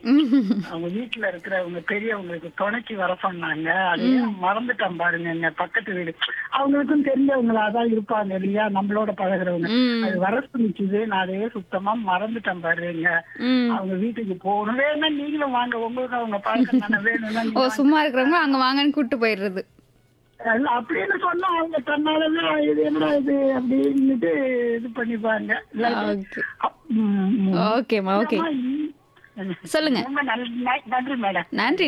அவங்க வீட்டுல இருக்கிறவங்க பெரியவங்களுக்கு துணைக்கு வர சொன்னாங்க அதையே மறந்துட்டேன் பாருங்க எங்க பக்கத்து வீடு அவங்களுக்கும் தெரிஞ்சவங்களா தான் இருப்பாங்க இல்லையா நம்மளோட பழகுறவங்க ம். அது வர சொல்லிச்சுது நான் அதையே சுத்தமா மறந்துட்டேன் பாருங்க ம். அவங்க வீட்டுக்கு போகணும் வேணும்னா நீங்களும் வாங்க உங்களுக்கு அவங்க பழக்கம் தானே வேணும்னா ஓ நீங்க சும்மா இருக்கிறவங்க அங்க வாங்கன்னு கூட்டு போயிடுறது அல்ல, அப்படின்னு சொன்னா அவங்க தன்னாலவே இது என்ன இது அப்படின்னுட்டு இது பண்ணிப்பாங்க இல்லாட்டி, ஓகே அப்- ம், ம். ஓகேம்மா ஓகே அம்மா, ம். சொல்லுங்க ரொம்ப நல்ல நன்றி மேடம் நன்றி